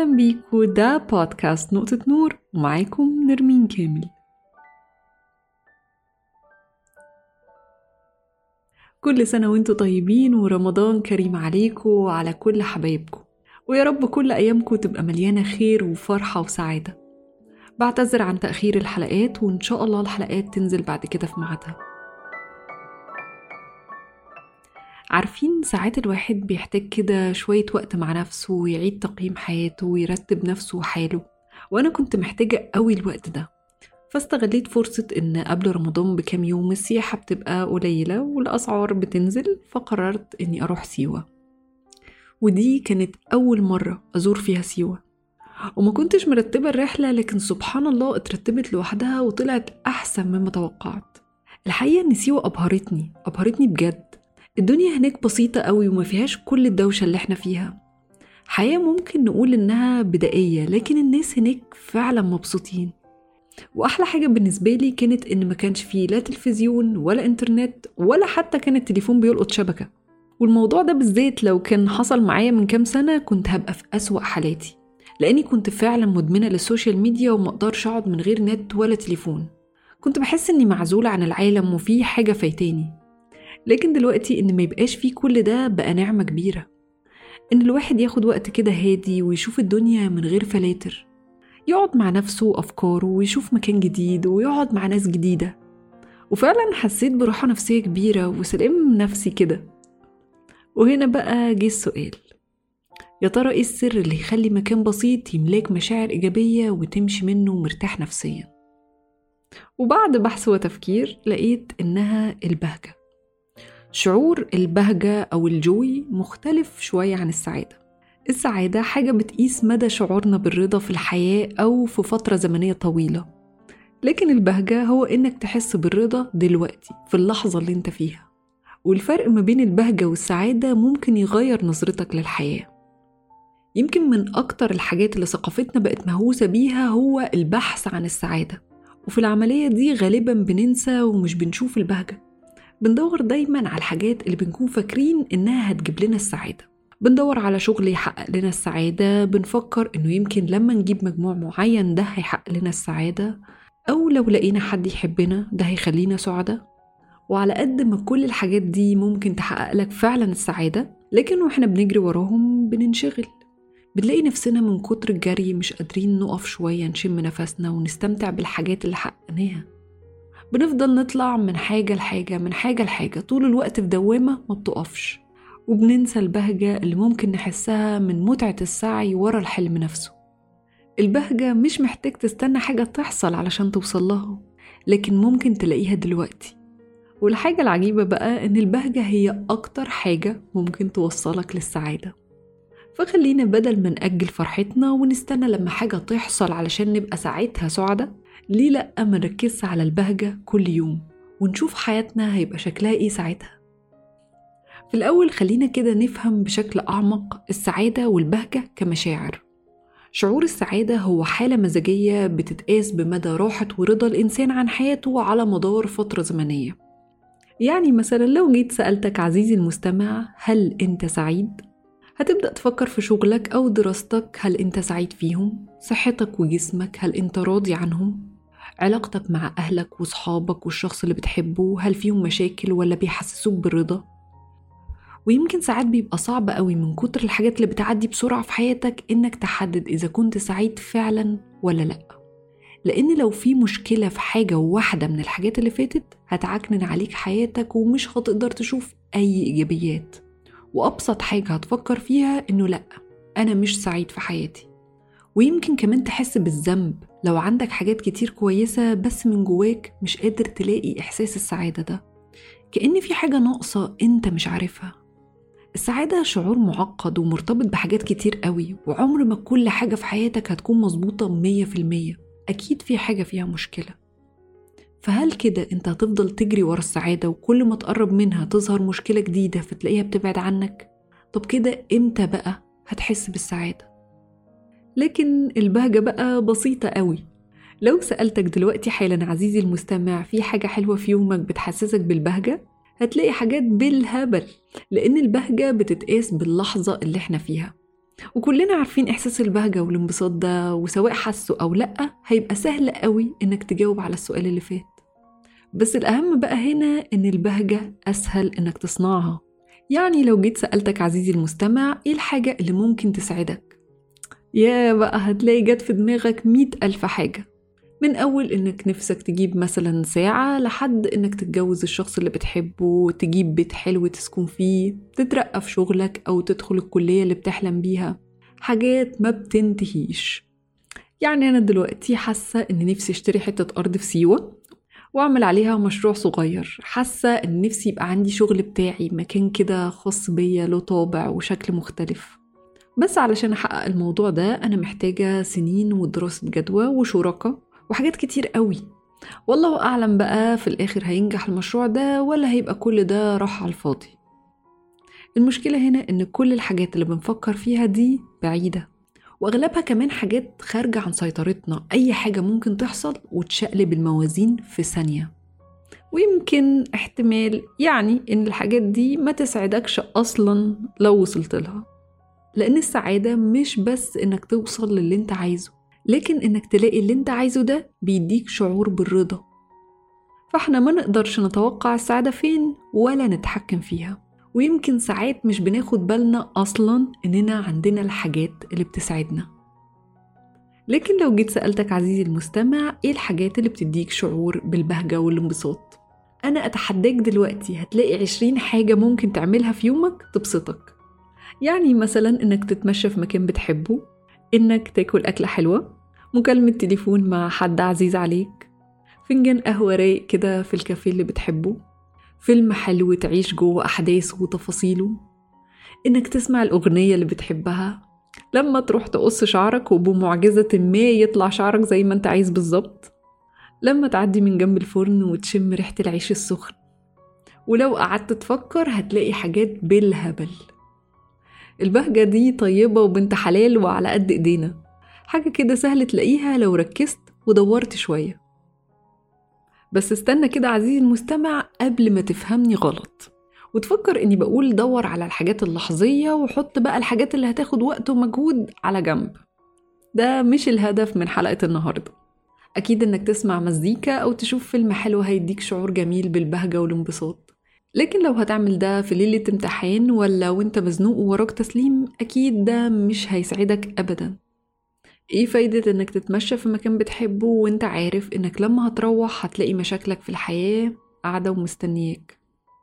أهلا بيكو ده بودكاست نقطة نور ومعاكم نرمين كامل كل سنة وانتوا طيبين ورمضان كريم عليكم وعلى كل حبايبكم ويا رب كل أيامكم تبقى مليانة خير وفرحة وسعادة بعتذر عن تأخير الحلقات وإن شاء الله الحلقات تنزل بعد كده في ميعادها عارفين ساعات الواحد بيحتاج كده شوية وقت مع نفسه ويعيد تقييم حياته ويرتب نفسه وحاله وأنا كنت محتاجة قوي الوقت ده فاستغليت فرصة إن قبل رمضان بكام يوم السياحة بتبقى قليلة والأسعار بتنزل فقررت إني أروح سيوة ودي كانت أول مرة أزور فيها سيوة وما كنتش مرتبة الرحلة لكن سبحان الله اترتبت لوحدها وطلعت أحسن مما توقعت الحقيقة إن سيوة أبهرتني أبهرتني بجد الدنيا هناك بسيطة قوي وما فيهاش كل الدوشة اللي احنا فيها حياة ممكن نقول إنها بدائية لكن الناس هناك فعلا مبسوطين وأحلى حاجة بالنسبة لي كانت إن ما كانش فيه لا تلفزيون ولا إنترنت ولا حتى كان التليفون بيلقط شبكة والموضوع ده بالذات لو كان حصل معايا من كام سنة كنت هبقى في أسوأ حالاتي لأني كنت فعلا مدمنة للسوشيال ميديا ومقدرش أقعد من غير نت ولا تليفون كنت بحس إني معزولة عن العالم وفي حاجة فايتاني لكن دلوقتي إن ما يبقاش فيه كل ده بقى نعمة كبيرة إن الواحد ياخد وقت كده هادي ويشوف الدنيا من غير فلاتر يقعد مع نفسه وأفكاره ويشوف مكان جديد ويقعد مع ناس جديدة وفعلا حسيت براحة نفسية كبيرة وسلام نفسي كده وهنا بقى جه السؤال يا ترى ايه السر اللي يخلي مكان بسيط يملاك مشاعر إيجابية وتمشي منه مرتاح نفسيا وبعد بحث وتفكير لقيت إنها البهجة شعور البهجة أو الجوي مختلف شوية عن السعادة السعادة حاجة بتقيس مدى شعورنا بالرضا في الحياة أو في فترة زمنية طويلة لكن البهجة هو إنك تحس بالرضا دلوقتي في اللحظة اللي انت فيها والفرق ما بين البهجة والسعادة ممكن يغير نظرتك للحياة يمكن من أكتر الحاجات اللي ثقافتنا بقت مهووسة بيها هو البحث عن السعادة وفي العملية دي غالبا بننسى ومش بنشوف البهجة بندور دايما على الحاجات اللي بنكون فاكرين إنها هتجيب لنا السعادة بندور على شغل يحقق لنا السعادة بنفكر إنه يمكن لما نجيب مجموع معين ده هيحقق لنا السعادة أو لو لقينا حد يحبنا ده هيخلينا سعداء وعلى قد ما كل الحاجات دي ممكن تحقق لك فعلا السعادة لكن واحنا بنجري وراهم بننشغل بنلاقي نفسنا من كتر الجري مش قادرين نقف شوية نشم نفسنا ونستمتع بالحاجات اللي حققناها بنفضل نطلع من حاجة لحاجة من حاجة لحاجة طول الوقت في دوامة ما بتقفش وبننسى البهجة اللي ممكن نحسها من متعة السعي ورا الحلم نفسه البهجة مش محتاج تستنى حاجة تحصل علشان توصل لها لكن ممكن تلاقيها دلوقتي والحاجة العجيبة بقى إن البهجة هي أكتر حاجة ممكن توصلك للسعادة فخلينا بدل ما نأجل فرحتنا ونستنى لما حاجة تحصل علشان نبقى ساعتها سعداء ليه لأ ما نركزش على البهجة كل يوم ونشوف حياتنا هيبقى شكلها إيه ساعتها في الأول خلينا كده نفهم بشكل أعمق السعادة والبهجة كمشاعر شعور السعادة هو حالة مزاجية بتتقاس بمدى راحة ورضا الإنسان عن حياته على مدار فترة زمنية يعني مثلا لو جيت سألتك عزيزي المستمع هل أنت سعيد؟ هتبدأ تفكر في شغلك أو دراستك هل أنت سعيد فيهم؟ صحتك وجسمك هل أنت راضي عنهم؟ علاقتك مع أهلك وصحابك والشخص اللي بتحبه هل فيهم مشاكل ولا بيحسسوك بالرضا؟ ويمكن ساعات بيبقى صعب قوي من كتر الحاجات اللي بتعدي بسرعة في حياتك إنك تحدد إذا كنت سعيد فعلا ولا لأ لأن لو في مشكلة في حاجة واحدة من الحاجات اللي فاتت هتعكنن عليك حياتك ومش هتقدر تشوف أي إيجابيات وأبسط حاجة هتفكر فيها إنه لأ أنا مش سعيد في حياتي ويمكن كمان تحس بالذنب لو عندك حاجات كتير كويسة بس من جواك مش قادر تلاقي إحساس السعادة ده كأن في حاجة ناقصة أنت مش عارفها السعادة شعور معقد ومرتبط بحاجات كتير قوي وعمر ما كل حاجة في حياتك هتكون مظبوطة مية في المية أكيد في حاجة فيها مشكلة فهل كده انت هتفضل تجري ورا السعادة وكل ما تقرب منها تظهر مشكلة جديدة فتلاقيها بتبعد عنك طب كده امتى بقى هتحس بالسعادة لكن البهجة بقى بسيطة قوي لو سألتك دلوقتي حالا عزيزي المستمع في حاجة حلوة في يومك بتحسسك بالبهجة هتلاقي حاجات بالهبل لأن البهجة بتتقاس باللحظة اللي احنا فيها وكلنا عارفين إحساس البهجة والانبساط ده وسواء حسه أو لأ هيبقى سهل قوي إنك تجاوب على السؤال اللي فات بس الأهم بقى هنا إن البهجة أسهل إنك تصنعها يعني لو جيت سألتك عزيزي المستمع إيه الحاجة اللي ممكن تسعدك؟ يا بقى هتلاقي جت في دماغك مية ألف حاجة من أول إنك نفسك تجيب مثلا ساعة لحد إنك تتجوز الشخص اللي بتحبه تجيب بيت حلو تسكن فيه تترقى في شغلك أو تدخل الكلية اللي بتحلم بيها حاجات ما بتنتهيش يعني أنا دلوقتي حاسة إن نفسي أشتري حتة أرض في سيوة وأعمل عليها مشروع صغير حاسة إن نفسي يبقى عندي شغل بتاعي مكان كده خاص بيا له طابع وشكل مختلف بس علشان أحقق الموضوع ده أنا محتاجة سنين ودراسة جدوى وشركاء وحاجات كتير قوي والله أعلم بقى في الآخر هينجح المشروع ده ولا هيبقى كل ده راح على الفاضي المشكلة هنا إن كل الحاجات اللي بنفكر فيها دي بعيدة وأغلبها كمان حاجات خارجة عن سيطرتنا أي حاجة ممكن تحصل وتشقلب الموازين في ثانية ويمكن احتمال يعني إن الحاجات دي ما تسعدكش أصلا لو وصلت لها لأن السعادة مش بس إنك توصل للي انت عايزه لكن إنك تلاقي اللي انت عايزه ده بيديك شعور بالرضا فاحنا ما نقدرش نتوقع السعادة فين ولا نتحكم فيها ويمكن ساعات مش بناخد بالنا أصلا إننا عندنا الحاجات اللي بتسعدنا لكن لو جيت سألتك عزيزي المستمع إيه الحاجات اللي بتديك شعور بالبهجة والانبساط أنا أتحداك دلوقتي هتلاقي عشرين حاجة ممكن تعملها في يومك تبسطك يعني مثلا إنك تتمشى في مكان بتحبه إنك تاكل أكلة حلوة مكالمة تليفون مع حد عزيز عليك فنجان قهوة رايق كده في الكافيه اللي بتحبه فيلم حلو تعيش جوه أحداثه وتفاصيله إنك تسمع الأغنية اللي بتحبها لما تروح تقص شعرك وبمعجزة ما يطلع شعرك زي ما انت عايز بالظبط لما تعدي من جنب الفرن وتشم ريحة العيش السخن ولو قعدت تفكر هتلاقي حاجات بالهبل البهجة دي طيبة وبنت حلال وعلى قد ايدينا حاجة كده سهل تلاقيها لو ركزت ودورت شوية بس استنى كده عزيزي المستمع قبل ما تفهمني غلط وتفكر اني بقول دور على الحاجات اللحظية وحط بقى الحاجات اللي هتاخد وقت ومجهود على جنب ده مش الهدف من حلقة النهاردة أكيد إنك تسمع مزيكا أو تشوف فيلم حلو هيديك شعور جميل بالبهجة والانبساط لكن لو هتعمل ده في ليلة امتحان ولا وانت مزنوق ووراك تسليم أكيد ده مش هيسعدك أبدا ايه فايدة انك تتمشى في مكان بتحبه وانت عارف انك لما هتروح هتلاقي مشاكلك في الحياة قاعدة ومستنياك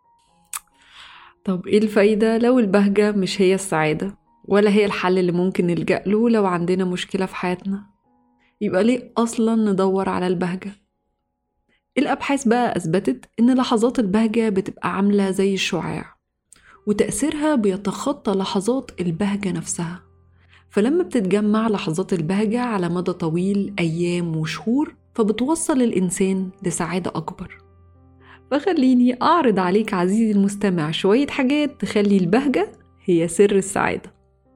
طب ايه الفايدة لو البهجة مش هي السعادة ولا هي الحل اللي ممكن نلجأ له لو عندنا مشكلة في حياتنا يبقى ليه أصلا ندور على البهجة الأبحاث بقى أثبتت إن لحظات البهجة بتبقى عاملة زي الشعاع وتأثيرها بيتخطى لحظات البهجة نفسها فلما بتتجمع لحظات البهجة على مدى طويل أيام وشهور فبتوصل الإنسان لسعادة أكبر فخليني أعرض عليك عزيزي المستمع شوية حاجات تخلي البهجة هي سر السعادة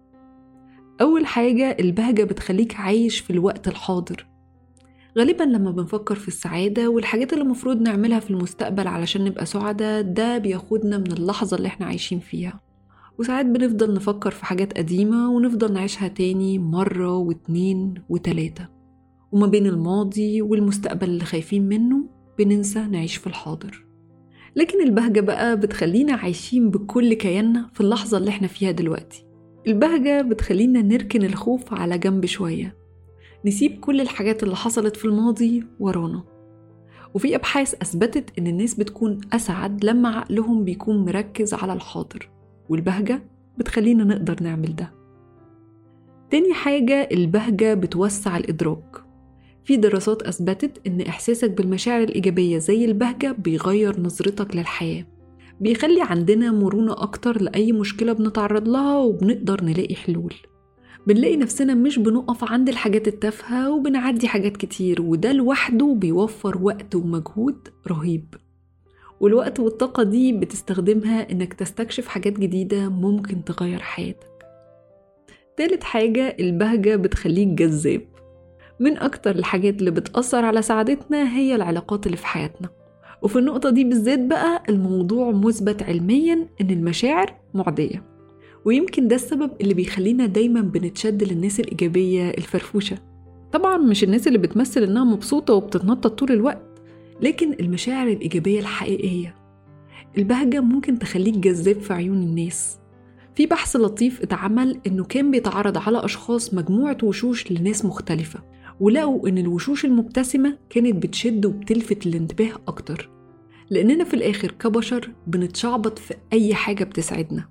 أول حاجة البهجة بتخليك عايش في الوقت الحاضر غالبا لما بنفكر في السعادة والحاجات اللي المفروض نعملها في المستقبل علشان نبقى سعداء ده بياخدنا من اللحظة اللي احنا عايشين فيها وساعات بنفضل نفكر في حاجات قديمة ونفضل نعيشها تاني مرة واتنين وتلاتة وما بين الماضي والمستقبل اللي خايفين منه بننسى نعيش في الحاضر لكن البهجة بقى بتخلينا عايشين بكل كياننا في اللحظة اللي احنا فيها دلوقتي البهجة بتخلينا نركن الخوف على جنب شوية نسيب كل الحاجات اللي حصلت في الماضي ورانا وفي أبحاث أثبتت إن الناس بتكون أسعد لما عقلهم بيكون مركز على الحاضر والبهجة بتخلينا نقدر نعمل ده تاني حاجة البهجة بتوسع الإدراك في دراسات أثبتت إن إحساسك بالمشاعر الإيجابية زي البهجة بيغير نظرتك للحياة بيخلي عندنا مرونة أكتر لأي مشكلة بنتعرض لها وبنقدر نلاقي حلول بنلاقي نفسنا مش بنقف عند الحاجات التافهة وبنعدي حاجات كتير وده لوحده بيوفر وقت ومجهود رهيب والوقت والطاقة دي بتستخدمها إنك تستكشف حاجات جديدة ممكن تغير حياتك تالت حاجة البهجة بتخليك جذاب من أكتر الحاجات اللي بتأثر على سعادتنا هي العلاقات اللي في حياتنا وفي النقطة دي بالذات بقى الموضوع مثبت علميا إن المشاعر معدية ويمكن ده السبب اللي بيخلينا دايما بنتشد للناس الإيجابية الفرفوشة طبعا مش الناس اللي بتمثل إنها مبسوطة وبتتنطط طول الوقت لكن المشاعر الإيجابية الحقيقية البهجة ممكن تخليك جذاب في عيون الناس في بحث لطيف اتعمل إنه كان بيتعرض على أشخاص مجموعة وشوش لناس مختلفة ولقوا إن الوشوش المبتسمة كانت بتشد وبتلفت الانتباه أكتر لأننا في الآخر كبشر بنتشعبط في أي حاجة بتسعدنا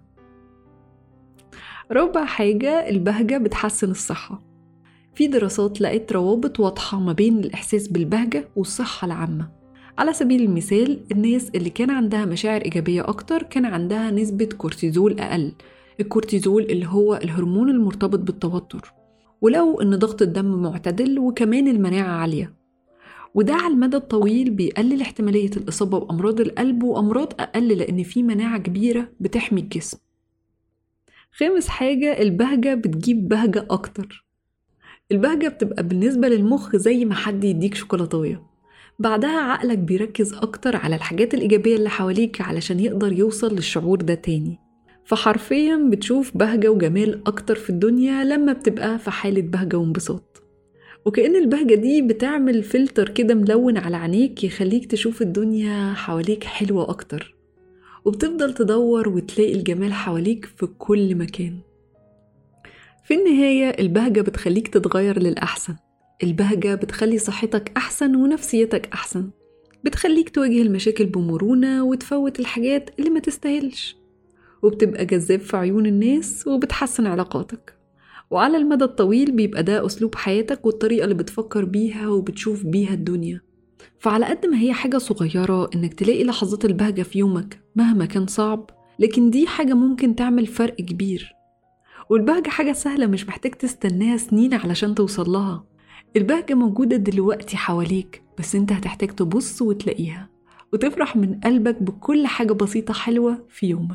رابع حاجة البهجة بتحسن الصحة في دراسات لقت روابط واضحة ما بين الإحساس بالبهجة والصحة العامة على سبيل المثال الناس اللي كان عندها مشاعر إيجابية أكتر كان عندها نسبة كورتيزول أقل الكورتيزول اللي هو الهرمون المرتبط بالتوتر ولو إن ضغط الدم معتدل وكمان المناعة عالية وده على المدى الطويل بيقلل احتمالية الإصابة بأمراض القلب وأمراض أقل لأن في مناعة كبيرة بتحمي الجسم خامس حاجة البهجة بتجيب بهجة أكتر البهجة بتبقى بالنسبة للمخ زي ما حد يديك شوكولاتاية بعدها عقلك بيركز أكتر على الحاجات الإيجابية اللي حواليك علشان يقدر يوصل للشعور ده تاني فحرفيا بتشوف بهجة وجمال أكتر في الدنيا لما بتبقى في حالة بهجة وانبساط وكأن البهجة دي بتعمل فلتر كده ملون على عينيك يخليك تشوف الدنيا حواليك حلوة أكتر وبتفضل تدور وتلاقي الجمال حواليك في كل مكان في النهاية البهجة بتخليك تتغير للأحسن البهجة بتخلي صحتك أحسن ونفسيتك أحسن بتخليك تواجه المشاكل بمرونة وتفوت الحاجات اللي ما تستاهلش وبتبقى جذاب في عيون الناس وبتحسن علاقاتك وعلى المدى الطويل بيبقى ده أسلوب حياتك والطريقة اللي بتفكر بيها وبتشوف بيها الدنيا فعلى قد ما هي حاجة صغيرة إنك تلاقي لحظات البهجة في يومك مهما كان صعب لكن دي حاجة ممكن تعمل فرق كبير والبهجة حاجة سهلة مش محتاج تستناها سنين علشان توصل لها البهجة موجودة دلوقتي حواليك بس انت هتحتاج تبص وتلاقيها وتفرح من قلبك بكل حاجة بسيطة حلوة في يومك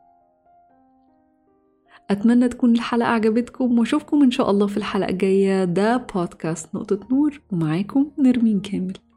أتمنى تكون الحلقة عجبتكم وأشوفكم إن شاء الله في الحلقة الجاية ده بودكاست نقطة نور ومعاكم نرمين كامل